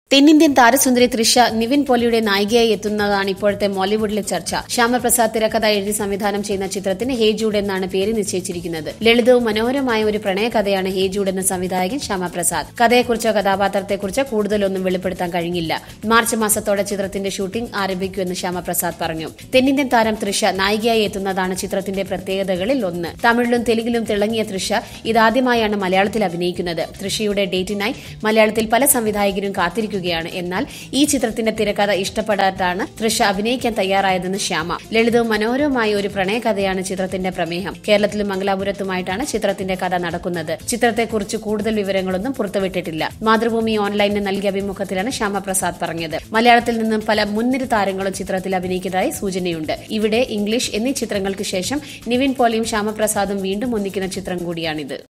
തെന്നിന്ത്യൻ താരസുന്ദരി തൃഷ നിവിൻ പോളിയുടെ നായികയായി എത്തുന്നതാണ് ഇപ്പോഴത്തെ മോളിവുഡിലെ ചർച്ച ശ്യാമപ്രസാദ് തിരക്കഥ എഴുതി സംവിധാനം ചെയ്യുന്ന ചിത്രത്തിന് ഹേ ജൂഡ് എന്നാണ് പേര് നിശ്ചയിച്ചിരിക്കുന്നത് ലളിതവും മനോഹരമായ ഒരു പ്രണയകഥയാണ് ഹേ ജൂഡ് എന്ന സംവിധായകൻ ശ്യാമപ്രസാദ് കഥയെക്കുറിച്ചോ കഥാപാത്രത്തെക്കുറിച്ചോ കൂടുതലൊന്നും വെളിപ്പെടുത്താൻ കഴിഞ്ഞില്ല മാർച്ച് മാസത്തോടെ ചിത്രത്തിന്റെ ഷൂട്ടിംഗ് ആരംഭിക്കുമെന്ന് ശ്യാമപ്രസാദ് പറഞ്ഞു തെന്നിന്ത്യൻ താരം തൃഷ നായികയായി എത്തുന്നതാണ് ചിത്രത്തിന്റെ പ്രത്യേകതകളിൽ ഒന്ന് തമിഴിലും തെലുങ്കിലും തിളങ്ങിയ തൃഷ ഇതാദ്യമായാണ് മലയാളത്തിൽ അഭിനയിക്കുന്നത് തൃഷയുടെ ഡേറ്റിനായി മലയാളത്തിൽ പല സംവിധായകരും കാത്തിരിക്കുകയാണ് എന്നാൽ ഈ ചിത്രത്തിന്റെ തിരക്കഥ ഇഷ്ടപ്പെടാത്താണ് തൃഷ അഭിനയിക്കാൻ തയ്യാറായതെന്ന് ശ്യാമ ലളിതവും മനോഹരവുമായ ഒരു പ്രണയകഥയാണ് ചിത്രത്തിന്റെ പ്രമേഹം കേരളത്തിലും മംഗലാപുരത്തുമായിട്ടാണ് ചിത്രത്തിന്റെ കഥ നടക്കുന്നത് ചിത്രത്തെക്കുറിച്ച് കൂടുതൽ വിവരങ്ങളൊന്നും പുറത്തുവിട്ടിട്ടില്ല മാതൃഭൂമി ഓൺലൈനിന് നൽകിയ അഭിമുഖത്തിലാണ് ശ്യാമപ്രസാദ് പറഞ്ഞത് മലയാളത്തിൽ നിന്നും പല മുൻനിര താരങ്ങളും ചിത്രത്തിൽ അഭിനയിക്കുന്നതായി സൂചനയുണ്ട് ഇവിടെ ഇംഗ്ലീഷ് എന്നീ ചിത്രങ്ങൾക്ക് ശേഷം നിവിൻ പോളിയും ശ്യാമപ്രസാദും വീണ്ടും ഒന്നിക്കുന്ന ചിത്രം കൂടിയാണിത്